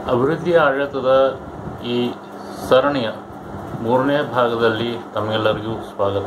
ಅಭಿವೃದ್ಧಿ ಆಡಳಿತದ ಈ ಸರಣಿಯ ಮೂರನೇ ಭಾಗದಲ್ಲಿ ತಮಗೆಲ್ಲರಿಗೂ ಸ್ವಾಗತ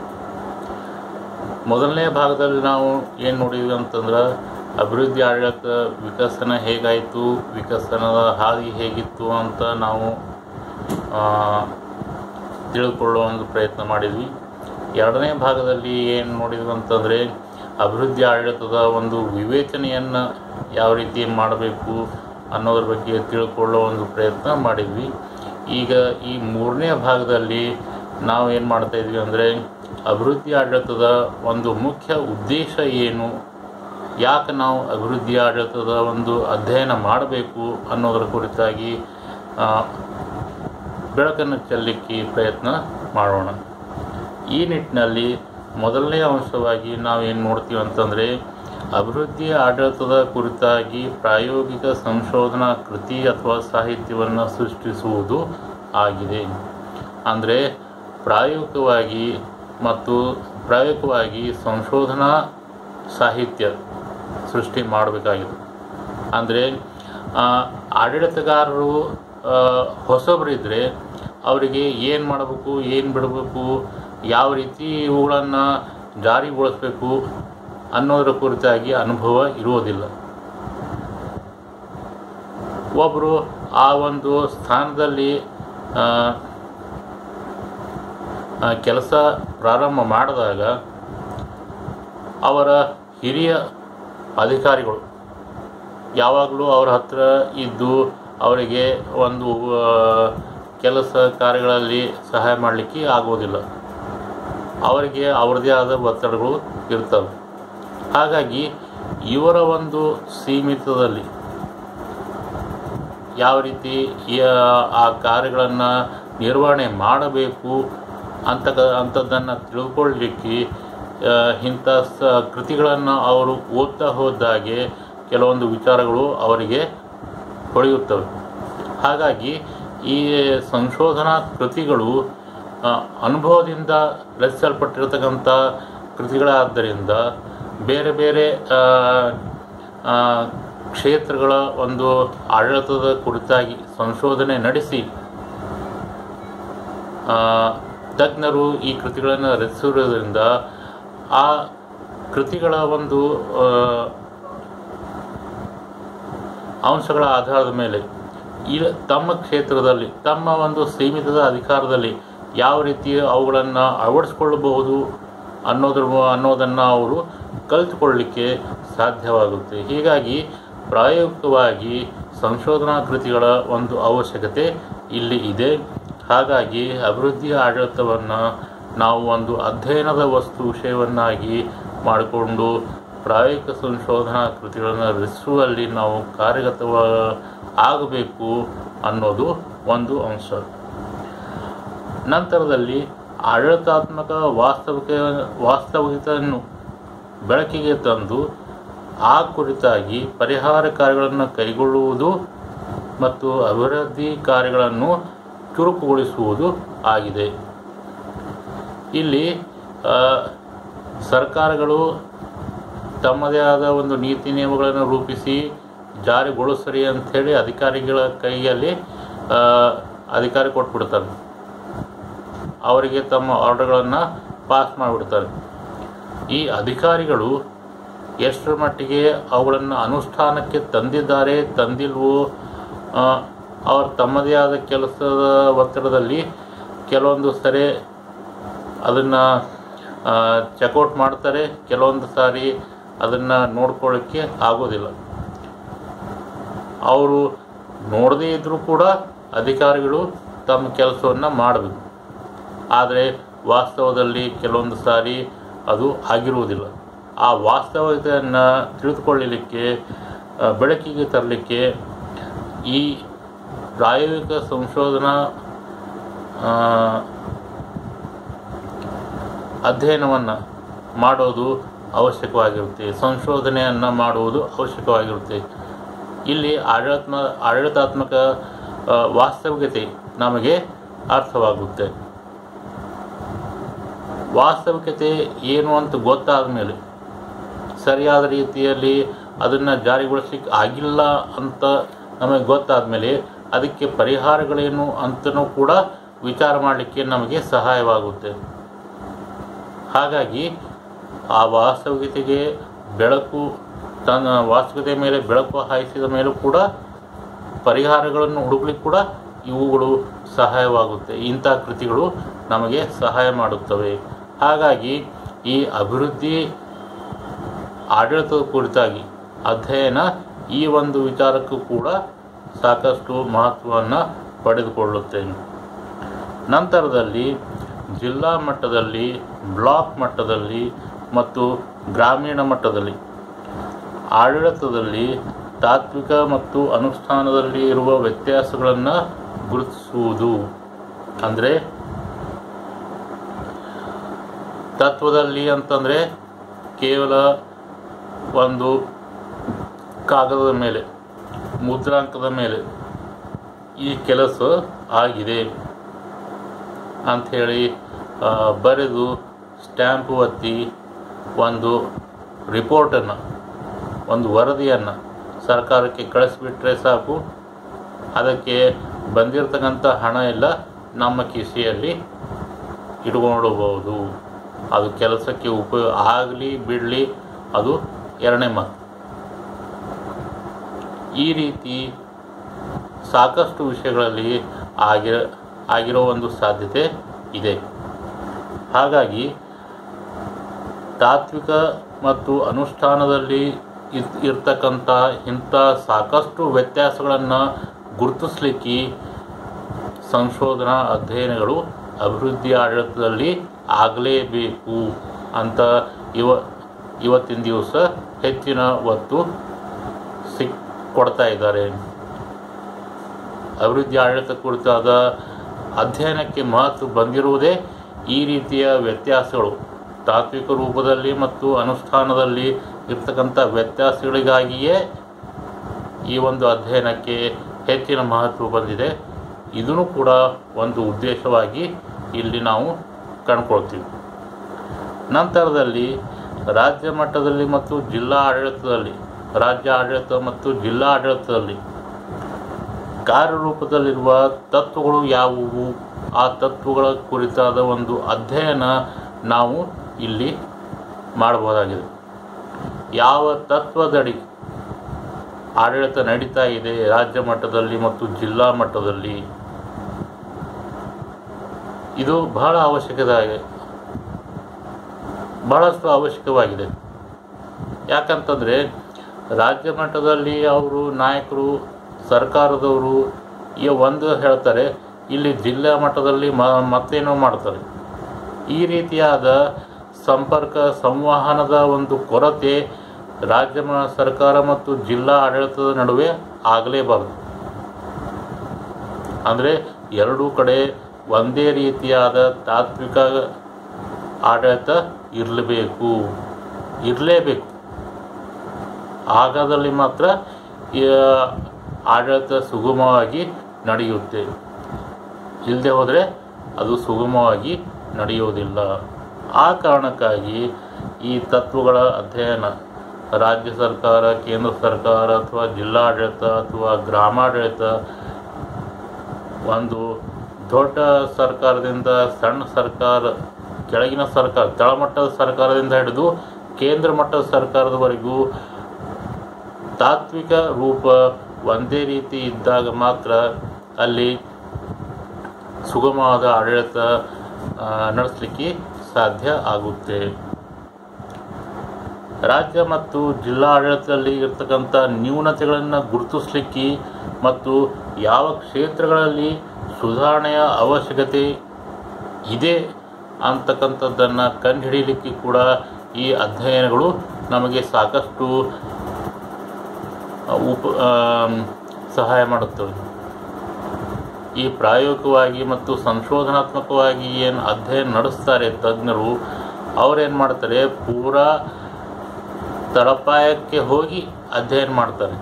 ಮೊದಲನೇ ಭಾಗದಲ್ಲಿ ನಾವು ಏನು ನೋಡಿದ್ವಿ ಅಂತಂದ್ರೆ ಅಭಿವೃದ್ಧಿ ಆಡಳಿತ ವಿಕಸನ ಹೇಗಾಯಿತು ವಿಕಸನದ ಹಾದಿ ಹೇಗಿತ್ತು ಅಂತ ನಾವು ಆ, ತಿಳಿದುಕೊಳ್ಳುವ ಒಂದು ಪ್ರಯತ್ನ ಮಾಡಿದ್ವಿ ಎರಡನೇ ಭಾಗದಲ್ಲಿ ಏನು ನೋಡಿದ್ವಿ ಅಂತಂದರೆ ಅಭಿವೃದ್ಧಿ ಆಡಳಿತದ ಒಂದು ವಿವೇಚನೆಯನ್ನು ಯಾವ ರೀತಿ ಮಾಡಬೇಕು ಅನ್ನೋದ್ರ ಬಗ್ಗೆ ತಿಳ್ಕೊಳ್ಳೋ ಒಂದು ಪ್ರಯತ್ನ ಮಾಡಿದ್ವಿ ಈಗ ಈ ಮೂರನೇ ಭಾಗದಲ್ಲಿ ನಾವು ಏನು ಮಾಡ್ತಾ ಇದ್ವಿ ಅಂದರೆ ಅಭಿವೃದ್ಧಿ ಆಡಳಿತದ ಒಂದು ಮುಖ್ಯ ಉದ್ದೇಶ ಏನು ಯಾಕೆ ನಾವು ಅಭಿವೃದ್ಧಿ ಆಡಳಿತದ ಒಂದು ಅಧ್ಯಯನ ಮಾಡಬೇಕು ಅನ್ನೋದರ ಕುರಿತಾಗಿ ಆ, ಬೆಳಕನ್ನು ಚೆಲ್ಲಲಿಕ್ಕೆ ಪ್ರಯತ್ನ ಮಾಡೋಣ ಈ ನಿಟ್ಟಿನಲ್ಲಿ ಮೊದಲನೇ ಅಂಶವಾಗಿ ನಾವೇನು ನೋಡ್ತೀವಿ ಅಂತಂದರೆ ಅಭಿವೃದ್ಧಿ ಆಡಳಿತದ ಕುರಿತಾಗಿ ಪ್ರಾಯೋಗಿಕ ಸಂಶೋಧನಾ ಕೃತಿ ಅಥವಾ ಸಾಹಿತ್ಯವನ್ನು ಸೃಷ್ಟಿಸುವುದು ಆಗಿದೆ ಅಂದರೆ ಪ್ರಾಯೋಗಿಕವಾಗಿ ಮತ್ತು ಪ್ರಾಯೋಗಿಕವಾಗಿ ಸಂಶೋಧನಾ ಸಾಹಿತ್ಯ ಸೃಷ್ಟಿ ಮಾಡಬೇಕಾಗಿದೆ ಅಂದರೆ ಆಡಳಿತಗಾರರು ಆ, ಹೊಸಬರಿದ್ದರೆ ಅವರಿಗೆ ಏನು ಮಾಡಬೇಕು ಏನು ಬಿಡಬೇಕು ಯಾವ ರೀತಿ ಇವುಗಳನ್ನು ಜಾರಿಗೊಳಿಸಬೇಕು ಅನ್ನೋದರ ಕುರಿತಾಗಿ ಅನುಭವ ಇರುವುದಿಲ್ಲ ಒಬ್ಬರು ಆ ಒಂದು ಸ್ಥಾನದಲ್ಲಿ ಕೆಲಸ ಪ್ರಾರಂಭ ಮಾಡಿದಾಗ ಅವರ ಹಿರಿಯ ಅಧಿಕಾರಿಗಳು ಯಾವಾಗಲೂ ಅವರ ಹತ್ರ ಇದ್ದು ಅವರಿಗೆ ಒಂದು ಆ, ಕೆಲಸ ಕಾರ್ಯಗಳಲ್ಲಿ ಸಹಾಯ ಮಾಡಲಿಕ್ಕೆ ಆಗೋದಿಲ್ಲ ಅವರಿಗೆ ಅವ್ರದ್ದೇ ಆದ ಒತ್ತಡಗಳು ಇರ್ತವೆ ಹಾಗಾಗಿ ಇವರ ಒಂದು ಸೀಮಿತದಲ್ಲಿ ಯಾವ ರೀತಿ ಈ, ಆ ಕಾರ್ಯಗಳನ್ನು ನಿರ್ವಹಣೆ ಮಾಡಬೇಕು ಅಂತ ಅಂಥದ್ದನ್ನು ತಿಳ್ಕೊಳ್ಳಿಕ್ಕೆ ಆ, ಇಂಥ ಸ ಕೃತಿಗಳನ್ನು ಅವರು ಓದ್ತಾ ಹೋದಾಗೆ ಕೆಲವೊಂದು ವಿಚಾರಗಳು ಅವರಿಗೆ ಹೊಳೆಯುತ್ತವೆ ಹಾಗಾಗಿ ಈ ಸಂಶೋಧನಾ ಕೃತಿಗಳು ಆ, ಅನುಭವದಿಂದ ರಚಿಸಲ್ಪಟ್ಟಿರತಕ್ಕಂಥ ಕೃತಿಗಳಾದ್ದರಿಂದ ಬೇರೆ ಬೇರೆ ಆ, ಆ, ಕ್ಷೇತ್ರಗಳ ಒಂದು ಆಡಳಿತದ ಕುರಿತಾಗಿ ಸಂಶೋಧನೆ ನಡೆಸಿ ಆ, ತಜ್ಞರು ಈ ಕೃತಿಗಳನ್ನು ರಚಿಸಿರುವುದರಿಂದ ಆ ಕೃತಿಗಳ ಒಂದು ಆ, ಅಂಶಗಳ ಆಧಾರದ ಮೇಲೆ ಈ ತಮ್ಮ ಕ್ಷೇತ್ರದಲ್ಲಿ ತಮ್ಮ ಒಂದು ಸೀಮಿತದ ಅಧಿಕಾರದಲ್ಲಿ ಯಾವ ರೀತಿ ಅವುಗಳನ್ನು ಅಳವಡಿಸ್ಕೊಳ್ಳಬಹುದು ಅನ್ನೋದ್ರ ಅನ್ನೋದನ್ನು ಅವರು ಕಲಿತುಕೊಳ್ಳಲಿಕ್ಕೆ ಸಾಧ್ಯವಾಗುತ್ತೆ ಹೀಗಾಗಿ ಪ್ರಾಯೋಗಿಕವಾಗಿ ಸಂಶೋಧನಾ ಕೃತಿಗಳ ಒಂದು ಅವಶ್ಯಕತೆ ಇಲ್ಲಿ ಇದೆ ಹಾಗಾಗಿ ಅಭಿವೃದ್ಧಿ ಆಡಳಿತವನ್ನು ನಾವು ಒಂದು ಅಧ್ಯಯನದ ವಸ್ತು ವಿಷಯವನ್ನಾಗಿ ಮಾಡಿಕೊಂಡು ಪ್ರಾಯೋಗಿಕ ಸಂಶೋಧನಾ ಕೃತಿಗಳನ್ನು ರಚಿಸುವಲ್ಲಿ ನಾವು ಕಾರ್ಯಗತವ ಆಗಬೇಕು ಅನ್ನೋದು ಒಂದು ಅಂಶ ನಂತರದಲ್ಲಿ ಆಡಳಿತಾತ್ಮಕ ವಾಸ್ತವಿಕ ವಾಸ್ತವಿಕತೆಯನ್ನು ಬೆಳಕಿಗೆ ತಂದು ಆ ಕುರಿತಾಗಿ ಪರಿಹಾರ ಕಾರ್ಯಗಳನ್ನು ಕೈಗೊಳ್ಳುವುದು ಮತ್ತು ಅಭಿವೃದ್ಧಿ ಕಾರ್ಯಗಳನ್ನು ಚುರುಕುಗೊಳಿಸುವುದು ಆಗಿದೆ ಇಲ್ಲಿ ಆ, ಸರ್ಕಾರಗಳು ತಮ್ಮದೇ ಆದ ಒಂದು ನೀತಿ ನಿಯಮಗಳನ್ನು ರೂಪಿಸಿ ಜಾರಿಗೊಳಿಸ್ರಿ ಅಂಥೇಳಿ ಅಧಿಕಾರಿಗಳ ಕೈಯಲ್ಲಿ ಆ, ಅಧಿಕಾರ ಕೊಟ್ಬಿಡ್ತಾರೆ ಅವರಿಗೆ ತಮ್ಮ ಆರ್ಡರ್ಗಳನ್ನು ಪಾಸ್ ಮಾಡಿಬಿಡ್ತಾರೆ ಈ ಅಧಿಕಾರಿಗಳು ಎಷ್ಟರ ಮಟ್ಟಿಗೆ ಅವುಗಳನ್ನು ಅನುಷ್ಠಾನಕ್ಕೆ ತಂದಿದ್ದಾರೆ ತಂದಿಲ್ವೋ ಆ, ಅವರು ತಮ್ಮದೇ ಆದ ಕೆಲಸದ ಒತ್ತಡದಲ್ಲಿ ಕೆಲವೊಂದು ಸರಿ ಅದನ್ನು ಚೆಕ್ಔಟ್ ಮಾಡ್ತಾರೆ ಕೆಲವೊಂದು ಸಾರಿ ಅದನ್ನು ನೋಡ್ಕೊಳ್ಳೋಕ್ಕೆ ಆಗೋದಿಲ್ಲ ಅವರು ನೋಡದೇ ಇದ್ದರೂ ಕೂಡ ಅಧಿಕಾರಿಗಳು ತಮ್ಮ ಕೆಲಸವನ್ನು ಮಾಡಬೇಕು ಆದರೆ ವಾಸ್ತವದಲ್ಲಿ ಕೆಲವೊಂದು ಸಾರಿ ಅದು ಆಗಿರುವುದಿಲ್ಲ ಆ ವಾಸ್ತವತೆಯನ್ನು ತಿಳಿದುಕೊಳ್ಳಲಿಕ್ಕೆ ಆ, ಬೆಳಕಿಗೆ ತರಲಿಕ್ಕೆ ಈ ಪ್ರಾಯೋಗಿಕ ಸಂಶೋಧನಾ ಆ, ಅಧ್ಯಯನವನ್ನು ಮಾಡೋದು ಅವಶ್ಯಕವಾಗಿರುತ್ತೆ ಸಂಶೋಧನೆಯನ್ನು ಮಾಡುವುದು ಅವಶ್ಯಕವಾಗಿರುತ್ತೆ ಇಲ್ಲಿ ಆಡಳಿತ ಆಡಳಿತಾತ್ಮಕ ಆ, ವಾಸ್ತವಿಕತೆ ನಮಗೆ ಅರ್ಥವಾಗುತ್ತೆ ವಾಸ್ತವಿಕತೆ ಏನು ಅಂತ ಗೊತ್ತಾದ ಮೇಲೆ ಸರಿಯಾದ ರೀತಿಯಲ್ಲಿ ಅದನ್ನು ಜಾರಿಗೊಳಿಸ್ಲಿಕ್ಕೆ ಆಗಿಲ್ಲ ಅಂತ ನಮಗೆ ಗೊತ್ತಾದ ಮೇಲೆ ಅದಕ್ಕೆ ಪರಿಹಾರಗಳೇನು ಅಂತಲೂ ಕೂಡ ವಿಚಾರ ಮಾಡಲಿಕ್ಕೆ ನಮಗೆ ಸಹಾಯವಾಗುತ್ತೆ ಹಾಗಾಗಿ ಆ ವಾಸ್ತವಿಕತೆಗೆ ಬೆಳಕು ತನ್ನ ವಾಸ್ತವಿಕತೆ ಮೇಲೆ ಬೆಳಕು ಹಾಯಿಸಿದ ಮೇಲೂ ಕೂಡ ಪರಿಹಾರಗಳನ್ನು ಹುಡುಕ್ಲಿಕ್ಕೆ ಕೂಡ ಇವುಗಳು ಸಹಾಯವಾಗುತ್ತೆ ಇಂಥ ಕೃತಿಗಳು ನಮಗೆ ಸಹಾಯ ಮಾಡುತ್ತವೆ ಹಾಗಾಗಿ ಈ ಅಭಿವೃದ್ಧಿ ಆಡಳಿತದ ಕುರಿತಾಗಿ ಅಧ್ಯಯನ ಈ ಒಂದು ವಿಚಾರಕ್ಕೂ ಕೂಡ ಸಾಕಷ್ಟು ಮಹತ್ವವನ್ನು ಪಡೆದುಕೊಳ್ಳುತ್ತೆ ನಂತರದಲ್ಲಿ ಜಿಲ್ಲಾ ಮಟ್ಟದಲ್ಲಿ ಬ್ಲಾಕ್ ಮಟ್ಟದಲ್ಲಿ ಮತ್ತು ಗ್ರಾಮೀಣ ಮಟ್ಟದಲ್ಲಿ ಆಡಳಿತದಲ್ಲಿ ತಾತ್ವಿಕ ಮತ್ತು ಅನುಷ್ಠಾನದಲ್ಲಿ ಇರುವ ವ್ಯತ್ಯಾಸಗಳನ್ನು ಗುರುತಿಸುವುದು ಅಂದರೆ ತತ್ವದಲ್ಲಿ ಅಂತಂದರೆ ಕೇವಲ ಒಂದು ಕಾಗದದ ಮೇಲೆ ಮುದ್ರಾಂಕದ ಮೇಲೆ ಈ ಕೆಲಸ ಆಗಿದೆ ಅಂಥೇಳಿ ಆ, ಬರೆದು ಸ್ಟ್ಯಾಂಪು ಒತ್ತಿ ಒಂದು ರಿಪೋರ್ಟನ್ನು ಒಂದು ವರದಿಯನ್ನು ಸರ್ಕಾರಕ್ಕೆ ಕಳಿಸ್ಬಿಟ್ರೆ ಸಾಕು ಅದಕ್ಕೆ ಬಂದಿರತಕ್ಕಂಥ ಹಣ ಎಲ್ಲ ನಮ್ಮ ಕಿಸೆಯಲ್ಲಿ ಇಟ್ಕೊಂಡೋಗ್ಬೋದು ಅದು ಕೆಲಸಕ್ಕೆ ಉಪಯೋಗ ಆಗಲಿ ಬಿಡಲಿ ಅದು ಎರಡನೇ ಮಾತು ಈ ರೀತಿ ಸಾಕಷ್ಟು ವಿಷಯಗಳಲ್ಲಿ ಆಗಿರ ಆಗಿರೋ ಒಂದು ಸಾಧ್ಯತೆ ಇದೆ ಹಾಗಾಗಿ ತಾತ್ವಿಕ ಮತ್ತು ಅನುಷ್ಠಾನದಲ್ಲಿ ಇರ್- ಇರ್ತಕ್ಕಂಥ ಇಂಥ ಸಾಕಷ್ಟು ವ್ಯತ್ಯಾಸಗಳನ್ನು ಗುರುತಿಸ್ಲಿಕ್ಕೆ ಸಂಶೋಧನಾ ಅಧ್ಯಯನಗಳು ಅಭಿವೃದ್ಧಿ ಆಡಳಿತದಲ್ಲಿ ಆಗಲೇಬೇಕು ಅಂತ ಇವ ಇವತ್ತಿನ ದಿವಸ ಹೆಚ್ಚಿನ ಒತ್ತು ಸಿಕ್ ಕೊಡ್ತಾ ಇದ್ದಾರೆ ಅಭಿವೃದ್ಧಿ ಆಡಳಿತ ಕುರಿತಾದ ಅಧ್ಯಯನಕ್ಕೆ ಮಹತ್ವ ಬಂದಿರುವುದೇ ಈ ರೀತಿಯ ವ್ಯತ್ಯಾಸಗಳು ತಾತ್ವಿಕ ರೂಪದಲ್ಲಿ ಮತ್ತು ಅನುಷ್ಠಾನದಲ್ಲಿ ಇರ್ತಕ್ಕಂಥ ವ್ಯತ್ಯಾಸಗಳಿಗಾಗಿಯೇ ಈ ಒಂದು ಅಧ್ಯಯನಕ್ಕೆ ಹೆಚ್ಚಿನ ಮಹತ್ವ ಬಂದಿದೆ ಇದೂ ಕೂಡ ಒಂದು ಉದ್ದೇಶವಾಗಿ ಇಲ್ಲಿ ನಾವು ಕಂಡ್ಕೊಳ್ತೀವಿ ನಂತರದಲ್ಲಿ ರಾಜ್ಯ ಮಟ್ಟದಲ್ಲಿ ಮತ್ತು ಜಿಲ್ಲಾ ಆಡಳಿತದಲ್ಲಿ ರಾಜ್ಯ ಆಡಳಿತ ಮತ್ತು ಜಿಲ್ಲಾ ಆಡಳಿತದಲ್ಲಿ ಕಾರ್ಯರೂಪದಲ್ಲಿರುವ ತತ್ವಗಳು ಯಾವುವು ಆ ತತ್ವಗಳ ಕುರಿತಾದ ಒಂದು ಅಧ್ಯಯನ ನಾವು ಇಲ್ಲಿ ಮಾಡಬಹುದಾಗಿದೆ ಯಾವ ತತ್ವದಡಿ ಆಡಳಿತ ನಡೀತಾ ಇದೆ ರಾಜ್ಯ ಮಟ್ಟದಲ್ಲಿ ಮತ್ತು ಜಿಲ್ಲಾ ಮಟ್ಟದಲ್ಲಿ ಇದು ಬಹಳ ಅವಶ್ಯಕತೆ ಬಹಳಷ್ಟು ಅವಶ್ಯಕವಾಗಿದೆ ಯಾಕಂತಂದರೆ ರಾಜ್ಯ ಮಟ್ಟದಲ್ಲಿ ಅವರು ನಾಯಕರು ಸರ್ಕಾರದವರು ಈ ಒಂದು ಹೇಳ್ತಾರೆ ಇಲ್ಲಿ ಜಿಲ್ಲಾ ಮಟ್ಟದಲ್ಲಿ ಮ ಮತ್ತೇನೋ ಮಾಡ್ತಾರೆ ಈ ರೀತಿಯಾದ ಸಂಪರ್ಕ ಸಂವಹನದ ಒಂದು ಕೊರತೆ ರಾಜ್ಯ ಮ- ಸರ್ಕಾರ ಮತ್ತು ಜಿಲ್ಲಾ ಆಡಳಿತದ ನಡುವೆ ಆಗಲೇಬಾರದು ಅಂದರೆ ಎರಡೂ ಕಡೆ ಒಂದೇ ರೀತಿಯಾದ ತಾತ್ವಿಕ ಆಡಳಿತ ಇರಲೇಬೇಕು ಇರಲೇಬೇಕು ಆಗದಲ್ಲಿ ಮಾತ್ರ ಈ ಆಡಳಿತ ಸುಗಮವಾಗಿ ನಡೆಯುತ್ತೆ ಇಲ್ಲದೆ ಹೋದರೆ ಅದು ಸುಗಮವಾಗಿ ನಡೆಯುವುದಿಲ್ಲ ಆ ಕಾರಣಕ್ಕಾಗಿ ಈ ತತ್ವಗಳ ಅಧ್ಯಯನ ರಾಜ್ಯ ಸರ್ಕಾರ ಕೇಂದ್ರ ಸರ್ಕಾರ ಅಥವಾ ಜಿಲ್ಲಾಡಳಿತ ಅಥವಾ ಗ್ರಾಮಾಡಳಿತ ಒಂದು ದೊಡ್ಡ ಸರ್ಕಾರದಿಂದ ಸಣ್ಣ ಸರ್ಕಾರ ಕೆಳಗಿನ ಸರ್ಕಾರ ತಳಮಟ್ಟದ ಸರ್ಕಾರದಿಂದ ಹಿಡಿದು ಕೇಂದ್ರ ಮಟ್ಟದ ಸರ್ಕಾರದವರೆಗೂ ತಾತ್ವಿಕ ರೂಪ ಒಂದೇ ರೀತಿ ಇದ್ದಾಗ ಮಾತ್ರ ಅಲ್ಲಿ ಸುಗಮವಾದ ಆಡಳಿತ ಆ, ನಡೆಸಲಿಕ್ಕೆ ಸಾಧ್ಯ ಆಗುತ್ತೆ ರಾಜ್ಯ ಮತ್ತು ಜಿಲ್ಲಾ ಆಡಳಿತದಲ್ಲಿ ಇರ್ತಕ್ಕಂಥ ನ್ಯೂನತೆಗಳನ್ನು ಗುರುತಿಸ್ಲಿಕ್ಕೆ ಮತ್ತು ಯಾವ ಕ್ಷೇತ್ರಗಳಲ್ಲಿ ಸುಧಾರಣೆಯ ಅವಶ್ಯಕತೆ ಇದೆ ಅಂತಕ್ಕಂಥದ್ದನ್ನು ಕಂಡುಹಿಡಿಯಲಿಕ್ಕೆ ಕೂಡ ಈ ಅಧ್ಯಯನಗಳು ನಮಗೆ ಸಾಕಷ್ಟು ಉಪ ಆಮ್, ಸಹಾಯ ಮಾಡುತ್ತವೆ ಈ ಪ್ರಾಯೋಗಿಕವಾಗಿ ಮತ್ತು ಸಂಶೋಧನಾತ್ಮಕವಾಗಿ ಏನು ಅಧ್ಯಯನ ನಡೆಸ್ತಾರೆ ತಜ್ಞರು ಅವ್ರೇನು ಮಾಡ್ತಾರೆ ಪೂರಾ ತಳಪಾಯಕ್ಕೆ ಹೋಗಿ ಅಧ್ಯಯನ ಮಾಡ್ತಾರೆ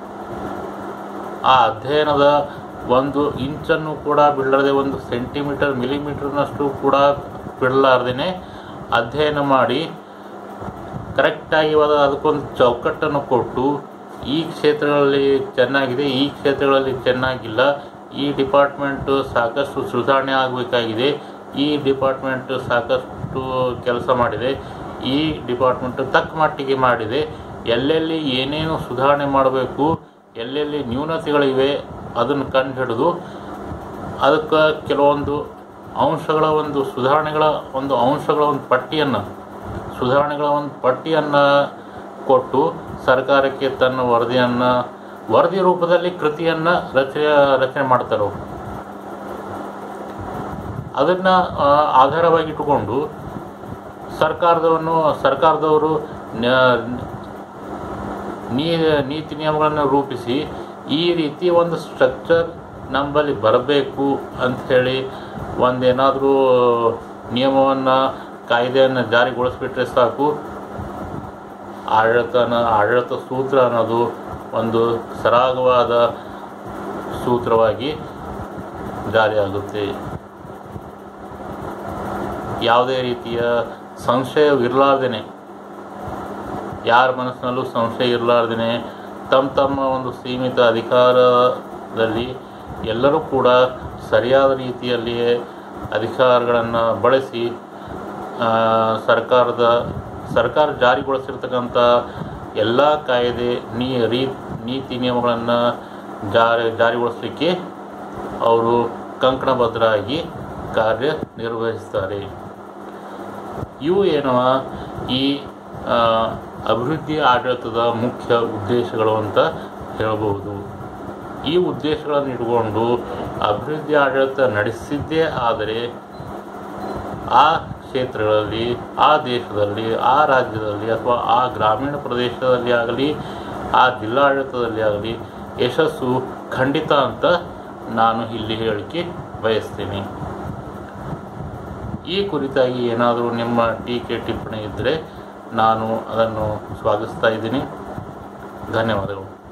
ಆ ಅಧ್ಯಯನದ ಒಂದು ಇಂಚನ್ನು ಕೂಡ ಬಿಡಲಾರದೆ ಒಂದು ಸೆಂಟಿಮೀಟರ್ ಮಿಲಿಮೀಟರ್ನಷ್ಟು ಕೂಡ ಬಿಡಲಾರ್ದೇ ಅಧ್ಯಯನ ಮಾಡಿ ಕರೆಕ್ಟಾಗಿ ಅದ ಅದಕ್ಕೊಂದು ಚೌಕಟ್ಟನ್ನು ಕೊಟ್ಟು ಈ ಕ್ಷೇತ್ರಗಳಲ್ಲಿ ಚೆನ್ನಾಗಿದೆ ಈ ಕ್ಷೇತ್ರಗಳಲ್ಲಿ ಚೆನ್ನಾಗಿಲ್ಲ ಈ ಡಿಪಾರ್ಟ್ಮೆಂಟು ಸಾಕಷ್ಟು ಸುಧಾರಣೆ ಆಗಬೇಕಾಗಿದೆ ಈ ಡಿಪಾರ್ಟ್ಮೆಂಟು ಸಾಕಷ್ಟು ಕೆಲಸ ಮಾಡಿದೆ ಈ ಡಿಪಾರ್ಟ್ಮೆಂಟು ತಕ್ಕ ಮಟ್ಟಿಗೆ ಮಾಡಿದೆ ಎಲ್ಲೆಲ್ಲಿ ಏನೇನು ಸುಧಾರಣೆ ಮಾಡಬೇಕು ಎಲ್ಲೆಲ್ಲಿ ನ್ಯೂನತೆಗಳಿವೆ ಅದನ್ನು ಕಂಡು ಹಿಡಿದು ಅದಕ್ಕೆ ಕೆಲವೊಂದು ಅಂಶಗಳ ಒಂದು ಸುಧಾರಣೆಗಳ ಒಂದು ಅಂಶಗಳ ಒಂದು ಪಟ್ಟಿಯನ್ನು ಸುಧಾರಣೆಗಳ ಒಂದು ಪಟ್ಟಿಯನ್ನು ಕೊಟ್ಟು ಸರ್ಕಾರಕ್ಕೆ ತನ್ನ ವರದಿಯನ್ನು ವರದಿ ರೂಪದಲ್ಲಿ ಕೃತಿಯನ್ನು ರಚನೆ ರಚನೆ ಮಾಡ್ತಾರೆ ಅವರು ಅದನ್ನು ಆಧಾರವಾಗಿಟ್ಟುಕೊಂಡು ಸರ್ಕಾರದವನ್ನು ಸರ್ಕಾರದವರು ನ- ನೀ ನೀತಿ ನಿಯಮಗಳನ್ನು ರೂಪಿಸಿ ಈ ರೀತಿ ಒಂದು ಸ್ಟ್ರಕ್ಚರ್ ನಮ್ಮಲ್ಲಿ ಬರಬೇಕು ಅಂಥೇಳಿ ಒಂದೇನಾದರೂ ನಿಯಮವನ್ನು ಕಾಯ್ದೆಯನ್ನು ಜಾರಿಗೊಳಿಸ್ಬಿಟ್ರೆ ಸಾಕು ಆಡಳಿತನ ಆಡಳಿತ ಸೂತ್ರ ಅನ್ನೋದು ಒಂದು ಸರಾಗವಾದ ಸೂತ್ರವಾಗಿ ಜಾರಿಯಾಗುತ್ತೆ ಯಾವುದೇ ರೀತಿಯ ಸಂಶಯವಿರಲಾರ್ದೇನೆ ಯಾರ ಮನಸ್ಸಿನಲ್ಲೂ ಸಂಶಯ ಇರಲಾರ್ದೇ ತಮ್ಮ ತಮ್ಮ ಒಂದು ಸೀಮಿತ ಅಧಿಕಾರದಲ್ಲಿ ಎಲ್ಲರೂ ಕೂಡ ಸರಿಯಾದ ರೀತಿಯಲ್ಲಿಯೇ ಅಧಿಕಾರಗಳನ್ನು ಬಳಸಿ ಆ, ಸರ್ಕಾರದ ಸರ್ಕಾರ ಜಾರಿಗೊಳಿಸಿರ್ತಕ್ಕಂಥ ಎಲ್ಲ ಕಾಯ್ದೆ ನೀ ರೀ ನೀತಿ ನಿಯಮಗಳನ್ನು ಜಾರಿ ಜಾರಿಗೊಳಿಸಲಿಕ್ಕೆ ಅವರು ಕಂಕಣಬದ್ಧರಾಗಿ ಕಾರ್ಯನಿರ್ವಹಿಸ್ತಾರೆ ಇವು ಏನವ ಈ ಆ, ಅಭಿವೃದ್ಧಿ ಆಡಳಿತದ ಮುಖ್ಯ ಉದ್ದೇಶಗಳು ಅಂತ ಹೇಳಬಹುದು ಈ ಉದ್ದೇಶಗಳನ್ನು ಇಟ್ಕೊಂಡು ಅಭಿವೃದ್ಧಿ ಆಡಳಿತ ನಡೆಸಿದ್ದೇ ಆದರೆ ಆ ಕ್ಷೇತ್ರಗಳಲ್ಲಿ ಆ ದೇಶದಲ್ಲಿ ಆ ರಾಜ್ಯದಲ್ಲಿ ಅಥವಾ ಆ ಗ್ರಾಮೀಣ ಪ್ರದೇಶದಲ್ಲಿ ಆಗಲಿ ಆ ಜಿಲ್ಲಾಡಳಿತದಲ್ಲಿ ಆಗಲಿ ಯಶಸ್ಸು ಖಂಡಿತ ಅಂತ ನಾನು ಇಲ್ಲಿ ಹೇಳಿಕೆ ಬಯಸ್ತೇನೆ ಈ ಕುರಿತಾಗಿ ಏನಾದರೂ ನಿಮ್ಮ ಟೀಕೆ ಟಿಪ್ಪಣಿ ಇದ್ದರೆ ನಾನು ಅದನ್ನು ಸ್ವಾಗತಿಸ್ತಾ ಇದ್ದೀನಿ ಧನ್ಯವಾದಗಳು